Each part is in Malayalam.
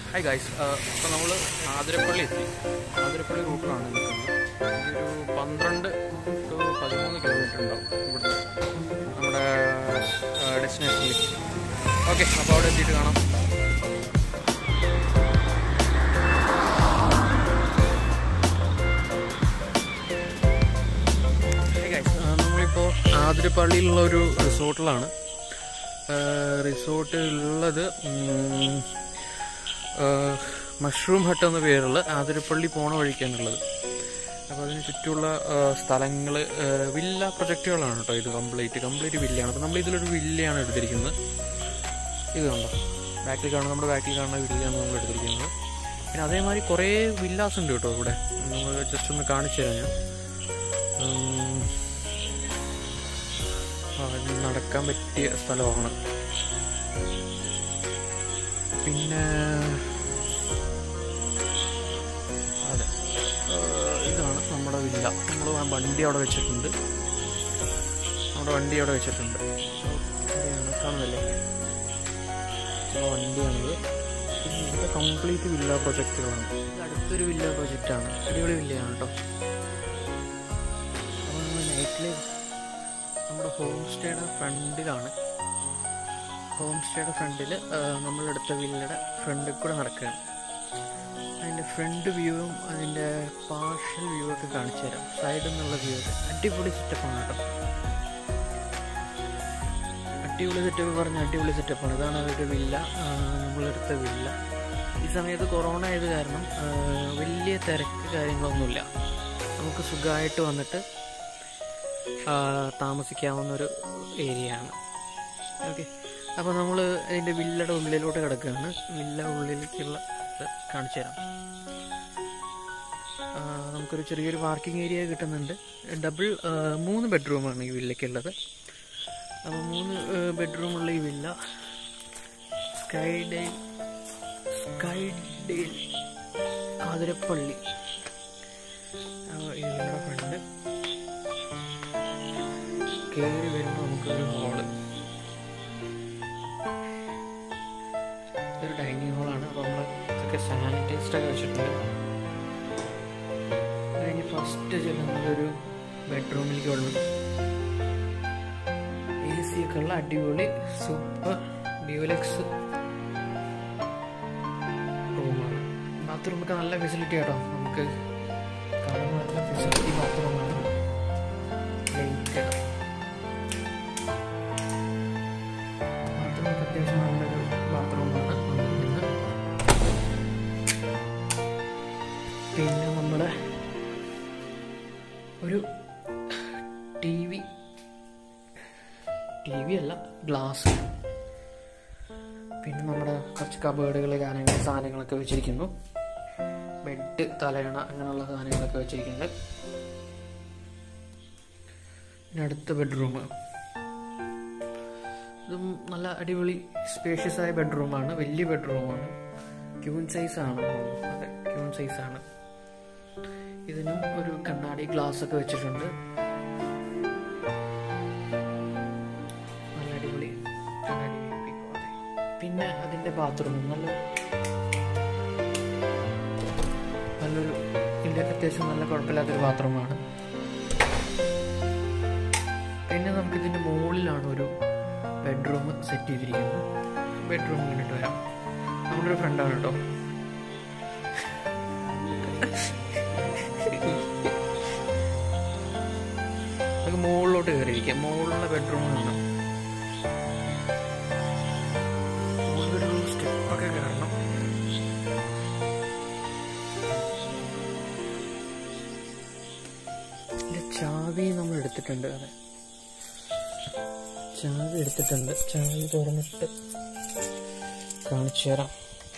ഹായ് ഗൈസ് അപ്പോൾ നമ്മൾ ആതിരപ്പള്ളി എത്തി ആതിരപ്പള്ളി റൂട്ടിലാണ് നിൽക്കുന്നത് ഈ ഒരു പന്ത്രണ്ട് ടു പതിമൂന്ന് കിലോമീറ്റർ ഉണ്ടാവും ഇവിടുന്ന് നമ്മുടെ ഡെസ്റ്റിനേഷനിലേക്ക് ഓക്കെ അപ്പോൾ അവിടെ എത്തിയിട്ട് കാണാം Hey guys, ആ, നമ്മളിപ്പോൾ ആതിരപ്പള്ളിയിലുള്ള ഒരു റിസോർട്ടിലാണ് റിസോർട്ട് ഉള്ളത് മഷ്റൂം ഹട്ട് എന്ന പേരുള്ള ആതിരപ്പള്ളി പോണ വഴിക്കാണുള്ളത് അപ്പോൾ അതിന് ചുറ്റുമുള്ള സ്ഥലങ്ങൾ വില്ല പ്രൊജക്റ്റുകളാണ് കേട്ടോ ഇത് കംപ്ലീറ്റ് കംപ്ലീറ്റ് വില്ലയാണ് അപ്പോൾ നമ്മൾ ഇതിലൊരു വില്ലയാണ് എടുത്തിരിക്കുന്നത് ഇത് കണ്ടോ ബാക്കിൽ കാണുന്ന നമ്മുടെ ബാക്കിൽ കാണുന്ന വില്ലയാണ് നമ്മൾ എടുത്തിരിക്കുന്നത് പിന്നെ അതേമാതിരി കുറേ വില്ലാസ് ഉണ്ട് കേട്ടോ ഇവിടെ നമ്മൾ ജസ്റ്റ് ഒന്ന് കാണിച്ചു തരാം ഞാൻ ഉം, ആ, ഇത് നടക്കാൻ പറ്റിയ സ്ഥലമാണ് പിന്നെ അതെ ഏഹ് ഇതാണ് നമ്മുടെ വില്ല നമ്മൾ വണ്ടി അവിടെ വെച്ചിട്ടുണ്ട് നമ്മുടെ വണ്ടി അവിടെ വെച്ചിട്ടുണ്ട് ഇവിടെയാണ് കാണുന്നില്ലേ നമ്മുടെ വണ്ടിയാണിത് പിന്നെ ഇവിടുത്തെ കംപ്ലീറ്റ് വില്ല പ്രൊജക്റ്റുകളാണ് ഇത് അടുത്തൊരു വില്ല പ്രൊജക്റ്റാണ് അടിപൊളി വില്ലയാണ് കേട്ടോ അപ്പോൾ നമ്മൾ നൈറ്റിൽ നമ്മുടെ ഹോം സ്റ്റേയുടെ ഫ്രണ്ടിലാണ് ഹോം സ്റ്റേയുടെ ഫ്രണ്ടിൽ നമ്മളെടുത്ത വില്ലയുടെ ഫ്രണ്ടിൽ കൂടെ നടക്കുകയാണ് അതിൻ്റെ ഫ്രണ്ട് വ്യൂവും അതിൻ്റെ പാർഷ്യൽ വ്യൂ ഒക്കെ കാണിച്ചു തരാം സൈഡിൽ നിന്നുള്ള വ്യൂ ഒക്കെ അടിപൊളി സെറ്റപ്പാണ് കേട്ടോ അടിപൊളി സെറ്റപ്പ് പറഞ്ഞ അടിപൊളി സെറ്റപ്പാണ് ഇതാണ് അവരുടെ വില്ല ആ, നമ്മളെടുത്ത വില്ല ഈ സമയത്ത് കൊറോണ ആയത് കാരണം ആ, വലിയ തിരക്ക് കാര്യങ്ങളൊന്നുമില്ല നമുക്ക് സുഖമായിട്ട് വന്നിട്ട് ആ, താമസിക്കാവുന്നൊരു ഏരിയ ആണ് ഓക്കെ അപ്പോൾ നമ്മൾ അതിൻ്റെ വില്ലയുടെ ഉള്ളിലോട്ട് കിടക്കുകയാണ് വില്ല ഉള്ളിലേക്കുള്ള ഇത് കാണിച്ചു തരാം ആ, നമുക്കൊരു ചെറിയൊരു പാർക്കിംഗ് ഏരിയ കിട്ടുന്നുണ്ട് ഡബിൾ ആ, മൂന്ന് ബെഡ്റൂമാണ് ഈ വില്ലയ്ക്കുള്ളത് അപ്പോൾ മൂന്ന് ബെഡ്റൂമുള്ള ഈ villa sky day sky dale Athirappilly അപ്പോൾ ഈ വില്ലയുടെ ഫ്രണ്ട് കയറി വരുമ്പോൾ നമുക്കൊരു ഹോള് ഇതൊരു ഡൈനിങ് ഹോളാണ് അപ്പോൾ നമ്മൾ ഇതൊക്കെ സാനിറ്റൈസ്ഡ് ഒക്കെ വെച്ചിട്ടുണ്ട് അത് കഴിഞ്ഞ് ഫസ്റ്റ് ചെല്ലുന്നത് ഒരു ബെഡ്റൂമിലേക്ക് വെള്ളം എ സി ഒക്കെ ഉള്ള അടിപൊളി സൂപ്പർ ഡ്യൂലക്സ് റൂമാണ് ബാത്റൂമൊക്കെ നല്ല ഫെസിലിറ്റി കേട്ടോ നമുക്ക് കാണാൻ നല്ല ഫെസിലിറ്റി ബാത്റൂമാണ് ലൈറ്റ് ബാത്റൂമൊക്കെ അത്യാവശ്യം നല്ലൊരു ബാത്റൂമാണ് വന്നിരിക്കുന്നത് പിന്നെ നമ്മുടെ ഒരു ടി വി ടി വി അല്ല ഗ്ലാസ് പിന്നെ നമ്മുടെ കുറച്ച് കബേർഡുകൾ കാര്യങ്ങൾ സാധനങ്ങളൊക്കെ വെച്ചിരിക്കുന്നു ബെഡ് തലയണ അങ്ങനെയുള്ള സാധനങ്ങളൊക്കെ വെച്ചിരിക്കുന്നുണ്ട് പിന്നെ അടുത്ത ബെഡ്റൂം ഇതും നല്ല അടിപൊളി സ്പേഷ്യസ് ആയ ബെഡ്റൂമാണ് വലിയ ബെഡ്റൂമാണ് ക്യൂൺ സൈസ് ആണ് അതെ ക്യൂൺ സൈസ് ആണ് ഇതിനും ഒരു കണ്ണാടി ഗ്ലാസ് ഒക്കെ വെച്ചിട്ടുണ്ട് നല്ല അടിപൊളി കണ്ണാടി അതെ. പിന്നെ അതിന്റെ ബാത്റൂം നല്ല നല്ലൊരു ഇതിന്റെ അത്യാവശ്യം നല്ല കുഴപ്പമില്ലാത്തൊരു ബാത്റൂമാണ് പിന്നെ നമുക്ക് ഇതിന്റെ മുകളിലാണ് ഒരു ബെഡ്റൂം സെറ്റ് ചെയ്തിരിക്കുന്നത് ബെഡ്റൂം കണ്ടിട്ട് വരാം നമ്മുടെ ഒരു ഫ്രണ്ടാണ് കേട്ടോ നമുക്ക് മുകളിലോട്ട് കയറിയിരിക്കാം മുകളിലുള്ള ബെഡ്റൂം കാണാം മുകളിലൊരു സ്റ്റെപ്പൊക്കെ കയറണം ഇതിന്റെ ചാവി നമ്മൾ എടുത്തിട്ടുണ്ട് അതെ ചാവി എടുത്തിട്ടുണ്ട് ചാവി തുറന്നിട്ട് കാണിച്ചു തരാം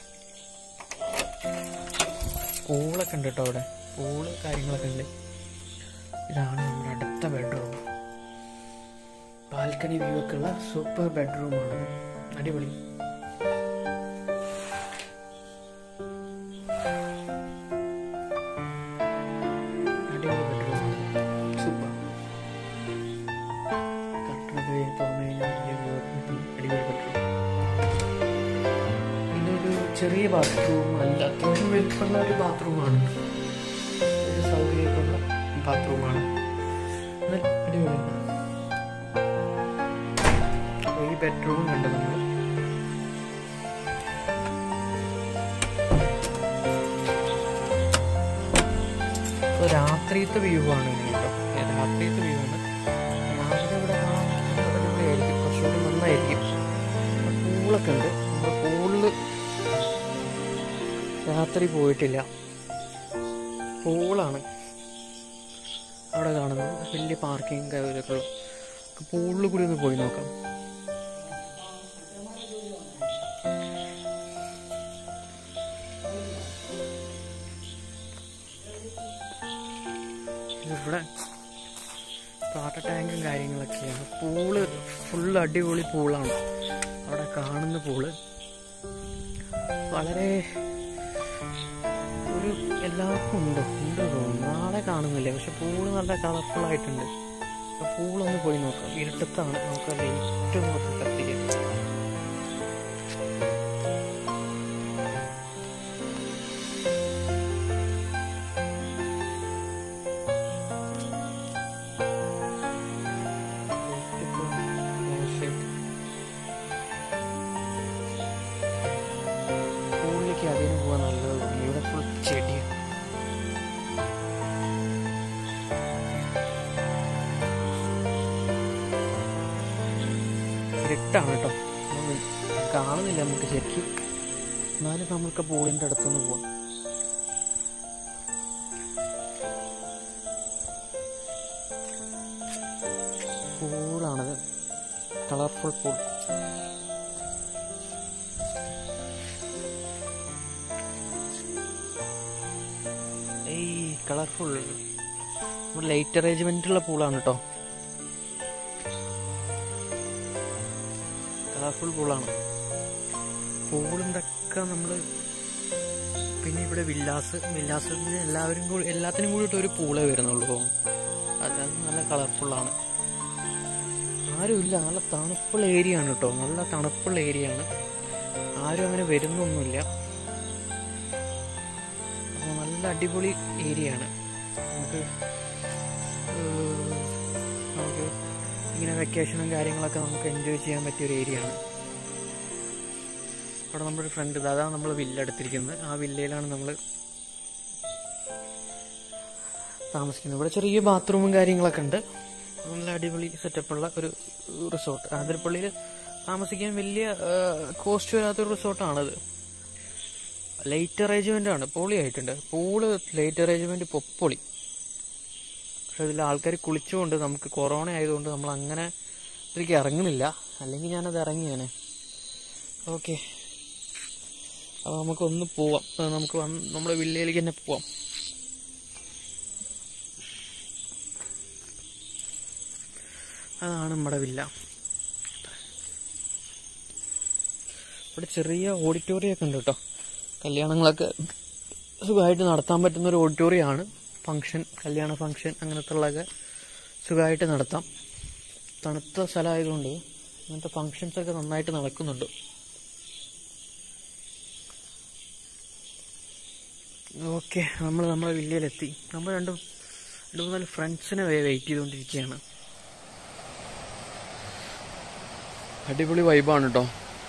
പൂളൊക്കെ ഉണ്ട് കേട്ടോ അവിടെ പൂള് കാര്യങ്ങളൊക്കെ ഉണ്ട് ഇതാണ് നമ്മുടെ അടുത്ത ബെഡ്റൂം ബാൽക്കണി വ്യൂ ഒക്കെ ഉള്ള സൂപ്പർ ബെഡ്റൂമാണ് അടിപൊളി അടിപൊളി ബെഡ്റൂമാണ് സൂപ്പർ കർട്ടനൊക്കെ തുറന്നു കഴിഞ്ഞാൽ വലിയ view കിട്ടും. അടിപൊളി ബെഡ്റൂം ഇതൊരു ചെറിയ ബാത്റൂം അല്ല അത്യാവശ്യം വലിപ്പമുള്ള ഒരു ബാത്റൂമാണ് ഒരു സൗകര്യമുള്ള ബാത്റൂമാണ് എന്നാൽ അടിപൊളിയാണ് അപ്പോൾ ഈ ബെഡ്റൂം കണ്ടു നമ്മൾ അപ്പോൾ രാത്രിയത്തെ വ്യൂ ആണ് ഇനി കേട്ടോ ഏ, രാത്രിയത്തെ വ്യൂ ആണ് രാവിലെ ഇവിടെ കാണാൻ അടിപൊളിയായിരിക്കും കുറച്ചുകൂടി നന്നായിരിക്കും പൂളൊക്കെ ഉണ്ട് നമ്മുടെ പൂളിൽ രാത്രി പോയിട്ടില്ല പൂളാണ് അവിടെ കാണുന്നത് വലിയ പാർക്കിംഗ് കാര്യമൊക്കെ ഉള്ള പൂളിൽ കൂടി ഒന്ന് പോയി നോക്കാം ഇവിടെ വാട്ടർ ടാങ്കും കാര്യങ്ങളൊക്കെയാണ് പൂള് ഫുൾ അടിപൊളി പൂളാണ് അവിടെ കാണുന്ന പൂള് വളരെ ഒരു എല്ലാവർക്കും ഉണ്ട് ഉണ്ട് തോന്നുന്നു നാളെ കാണുന്നില്ല പക്ഷെ പൂള് നല്ല കളർഫുൾ ആയിട്ടുണ്ട് അപ്പൊ പൂളൊന്ന് പോയി നോക്കാം ഇരുട്ടത്താണ് നമുക്ക് ലൈറ്റ് ഒന്ന് കുറച്ച് കത്തിക്കാം Light ഇപ്പൊ മോശമായിട്ട്. പൂളിലേക്ക് അതിന് പോവാൻ നല്ലത് തോന്നി. ഇവിടെ ഫുൾ ചെടിയാണ് ഇരുട്ടാണ് കേട്ടോ ഒന്നും കാണുന്നില്ല നമുക്ക് ശരിക്കും എന്നാലും നമുക്ക് പൂളിൻ്റെ അടുത്തൊന്ന് പോവാം പൂളാണത് കളർഫുൾ പൂൾ ഏയ് കളർഫുൾ ലൈറ്റ് അറേഞ്ച്മെന്റുള്ള പൂളാണ് കേട്ടോ കളർഫുൾ പൂളാണ് പൂളിൻ്റെ ഒക്കെ നമ്മൾ പിന്നെ ഇവിടെ വില്ലാസ് വില്ലാസിന് എല്ലാവരും കൂടി എല്ലാത്തിനും കൂടിയിട്ട് ഒരു പൂളേ വരുന്നുള്ളൂ അത് നല്ല കളർഫുള്ളാണ് ആരുമില്ല നല്ല തണുപ്പുള്ള ഏരിയ ആണ് കേട്ടോ നല്ല തണുപ്പുള്ള ഏരിയ ആണ് ആരും അങ്ങനെ വരുന്നൊന്നുമില്ല അപ്പോൾ നല്ല അടിപൊളി ഏരിയ ആണ് നമുക്ക് ഏഹ്, നമുക്ക് ഇങ്ങനെ വെക്കേഷനും കാര്യങ്ങളൊക്കെ നമുക്ക് എൻജോയ് ചെയ്യാൻ പറ്റിയ ഒരു ഏരിയ ആണ് അവിടെ നമ്മുടെ ഒരു ഫ്രണ്ട് അതാണ് നമ്മൾ വില്ല എടുത്തിരിക്കുന്നത് ആ വില്ലയിലാണ് നമ്മൾ താമസിക്കുന്നത് ഇവിടെ ചെറിയ ബാത്റൂമും കാര്യങ്ങളൊക്കെ ഉണ്ട് നല്ല അടിപൊളി സെറ്റപ്പുള്ള ഒരു റിസോർട്ട് ആതിരപ്പള്ളിയിൽ താമസിക്കാൻ വലിയ കോസ്റ്റ് വരാത്തൊരു റിസോർട്ടാണത് ലൈറ്റ് അറേഞ്ച്മെന്റ് ആണ് പൊളിയായിട്ടുണ്ട് പൂള് ലൈറ്റ് അറേഞ്ച്മെന്റ് പൊപ്പൊളി പക്ഷെ ഇതിൽ ആൾക്കാർ കുളിച്ചുകൊണ്ട് നമുക്ക് കൊറോണ ആയതുകൊണ്ട് നമ്മൾ അങ്ങനെ ഇതിലേക്ക് ഇറങ്ങുന്നില്ല അല്ലെങ്കിൽ ഞാനത് ഇറങ്ങിയാണ് ഓക്കെ അപ്പോൾ നമുക്കൊന്ന് പോവാം അപ്പൊ നമുക്ക് വന്ന് നമ്മുടെ വില്ലയിലേക്ക് തന്നെ പോവാം അതാണ് നമ്മുടെ വില്ല ഇവിടെ ചെറിയ ഓഡിറ്റോറിയം ഒക്കെ ഉണ്ട് കേട്ടോ കല്യാണങ്ങളൊക്കെ സുഖമായിട്ട് നടത്താൻ പറ്റുന്ന ഒരു ഓഡിറ്റോറിയം ആണ് ഫംഗ്ഷൻ കല്യാണ ഫംഗ്ഷൻ അങ്ങനത്തെ ഉള്ളതൊക്കെ സുഖമായിട്ട് നടത്താം തണുത്ത സ്ഥലമായതുകൊണ്ട് ഇങ്ങനത്തെ ഫങ്ഷൻസ് ഒക്കെ നന്നായിട്ട് നടക്കുന്നുണ്ട് ഓക്കെ നമ്മൾ നമ്മുടെ വില്ലയിലെത്തി നമ്മൾ രണ്ട് രണ്ട് മൂന്നാല് ഫ്രണ്ട്സിനെ വെയിറ്റ് ചെയ്തുകൊണ്ടിരിക്കുകയാണ് അടിപൊളി വൈബാണ് കേട്ടോ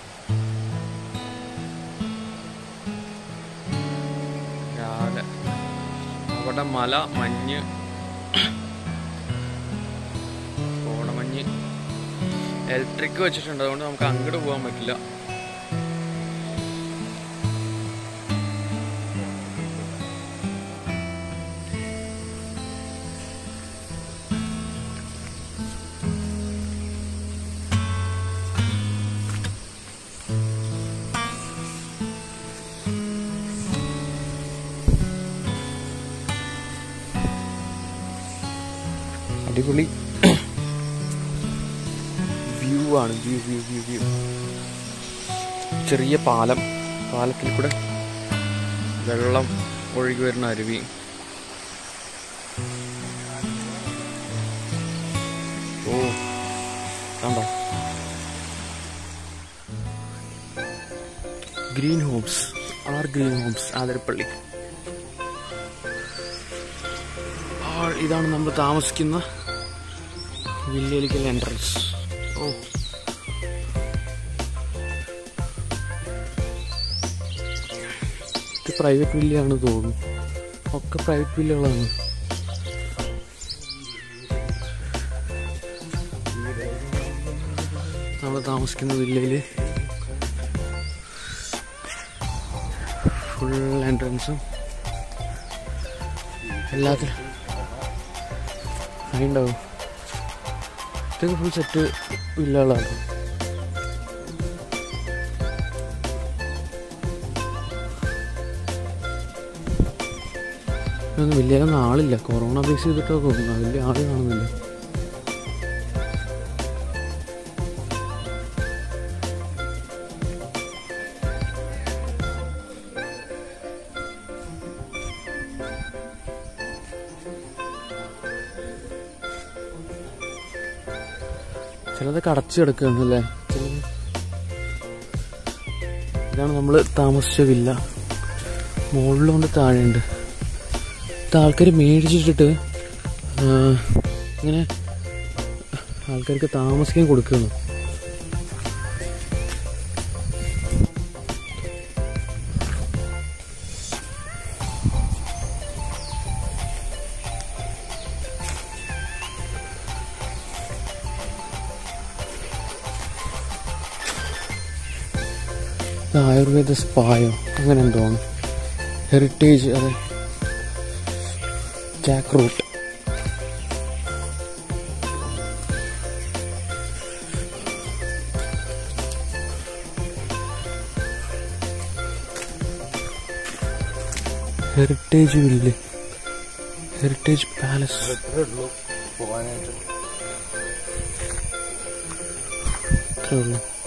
രാവിലെ അവിടെ മല മഞ്ഞ് കോടമഞ്ഞ് ഇലക്ട്രിക് വെച്ചിട്ടുണ്ട് അതുകൊണ്ട് നമുക്ക് അങ്ങോട്ട് പോകാൻ പറ്റില്ല അടിപൊളി വ്യൂ ആണ് വ്യൂ വ്യൂ വ്യൂ വ്യൂ ചെറിയ പാലം പാലത്തിൽ കൂടെ വെള്ളം ഒഴുകി വരുന്ന അരുവി ഓ കണ്ടോ green homes R green homes Athirappilly ആ, ഇതാണ് നമ്മൾ താമസിക്കുന്ന വില്ലയിലേക്കുള്ള എൻട്രൻസ് ഓ ഇത് പ്രൈവറ്റ് വില്ലയാണെന്ന് തോന്നുന്നു ഒക്കെ പ്രൈവറ്റ് വില്ലകളാണ് നമ്മൾ താമസിക്കുന്ന വില്ലയിൽ ഫുൾ എൻട്രൻസും എല്ലാത്തിലും ഉണ്ടാവും ഇതൊക്കെ ഫുൾ സെറ്റ് വില്ലകളാണ് ഇതൊന്നും വലിയൊന്നും ആളില്ല കൊറോണ ബേസ് ചെയ്തിട്ടൊക്കെ തോന്നുന്നു വലിയ ആള് കാണുന്നില്ല ചിലതൊക്കെ അടച്ചു കിടക്കുകയാണ് അല്ലേ ചിലത് ഇതാണ് നമ്മൾ താമസിച്ച വില്ല മുകളിലുണ്ട് താഴെയുണ്ട് ഇത് ആൾക്കാർ മേടിച്ചിട്ടിട്ട് ആ, ഇങ്ങനെ ആൾക്കാർക്ക് താമസിക്കാൻ കൊടുക്കുകയാണ് ഇത് ആയുർവേദ സ്പായോ അങ്ങനെ എന്തോ ആണ് ഹെറിറ്റേജ് അതെ jack root heritage villa heritage palace പോകാനായിട്ട് ഇത്രേ ഉള്ളൂ